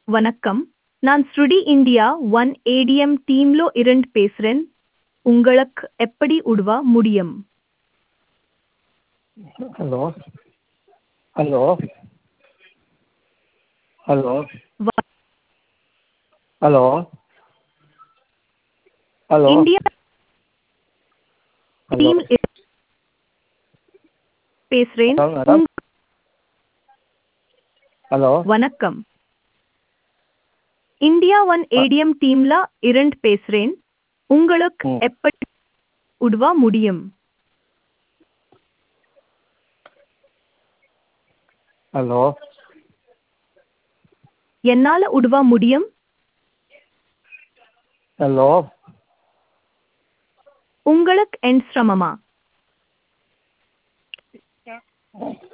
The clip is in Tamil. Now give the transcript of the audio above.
வணக்கம் நான் ஸ்ருடி இந்தியா ஒன் ஏடிஎம் டீம்லோ இருந்து பேசுறேன் உங்களுக்கு எப்படி உதவ முடியும் ஹலோ ஹலோ ஹலோ வ- hello hello India hello team இ- பேசுறேன் ஹலோ மேடம் உங்க- ஹலோ வணக்கம் இந்தியா ஒன் ஏடிஎம் டீம்ல இருந்து பேசுறேன் உங்களுக்கு ம். எப்படி உதவ முடியும் ஹலோ என்னால உதவ முடியும் ஹலோ உங்களுக்கு என் சிரமமா